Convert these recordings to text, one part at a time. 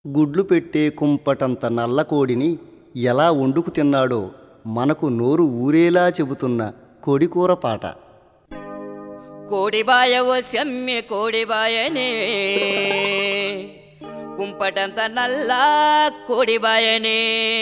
గుడ్లు పెట్టే కుంపటంత నల్లకోడిని ఎలా వండుకు తిన్నాడో మనకు నోరు ఊరేలా చెబుతున్న కోడికూర పాట కోడిబాయవో సెమ్మె కోడిబాయనే కుంపటంత నల్ల కోడిబాయనే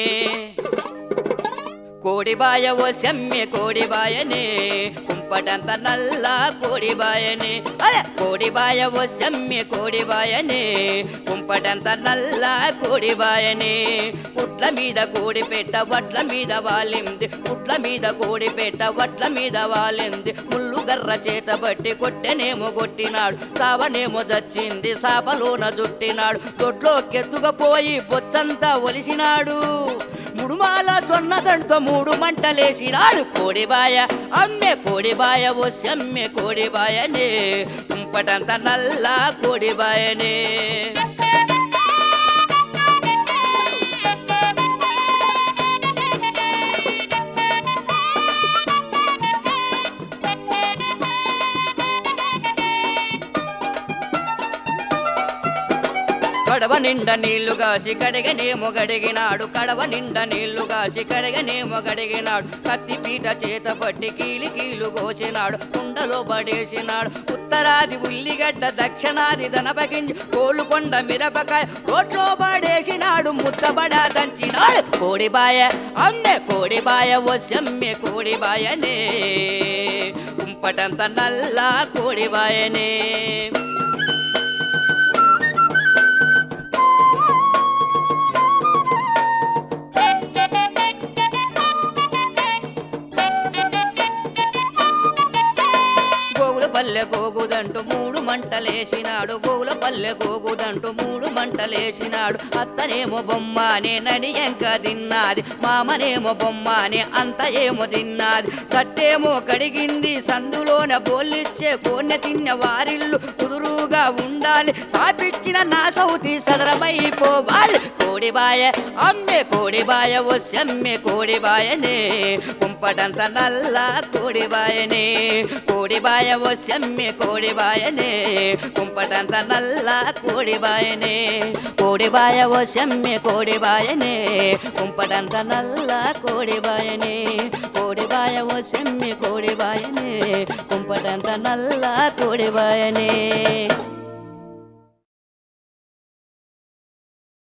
కోడిబాయవో సెమ్మె కోడిబాయనే కుంపటంత నల్ల కోడిబాయనే అదే కోడిబాయవో సెమ్మె కోడిబాయనే కుంపటంత నల్ల కోడిబాయనే పుట్ల మీద కోడి పెట్ట వడ్ల మీద వాలింది పుట్ల మీద కోడి పెట్ట వడ్ల మీద వాలింది ముళ్ళు గర్ర చేత బట్టి కొట్టెనేమో కొట్టినాడు సావనేమో దచ్చింది సాపలోన జుట్టినాడు తొట్లోకెత్తుకపోయి బొచ్చంతా ఒలిసినాడు ముడుమాల జొన్నదంతో మూడు మంటలేసినాడు కోడిబాయ అమ్మె కోడిబాయ ఓ సెమ్మె కోడిబాయనే కుంపటంత నల్ల కోడిబాయనే కడవ నిండా నీళ్లు కాసి కడిగనేమో గడిగినాడు కడవ నిండా నీళ్లు కాసి కడిగనేమో గడిగినాడు కత్తి పీట చేత పట్టి కీలి కీలు కోసినాడు కుండలో పడేసినాడు ఉత్తరాది ఉల్లిగడ్డ దక్షిణాది దనపగించి కోలుకొండ మిరపకాయ రోట్లో పడేసినాడు ముద్దబడా దంచినాడు కోడిబాయ అమ్మె కోడిబాయ ఓ సెమ్మె కోడిబాయనే కుంపటంత నల్ల కోడిబాయనే గోగుల పల్లె గోగుదంటూ మూడు మంటలేసినాడు గోగుల పల్లె గోగుదంటూ మూడు మంటలేసినాడు అత్తనేమో బొమ్మనే నడియంక తిన్నాది మామనేమో బొమ్మనే అంత ఏమో తిన్నాది సట్టేమో కడిగింది సందులోన బోల్లిచ్చే కోనె తిన్న వారిల్లు కుదురుగా ఉండాలి సాపిచ్చిన నా సౌతి సదరమైపోవాలి కోడిబాయ అమ్మె కోడిబాయ ఓ సెమ్మె కోడిబాయనే కుంపటంత నల్ల కోడిబాయనే కోడిబాయ ఓ సెమ్మె కోడిబాయనే కుంపటంత నల్ల కోడిబాయనే కోడిబాయ ఓ సెమ్మె కోడిబాయనే కుంపటంత నల్ల కోడిబాయనే కోడిబాయ ఓ సెమ్మె కోడిబాయనే కుంపటంత నల్ల కోడిబాయనే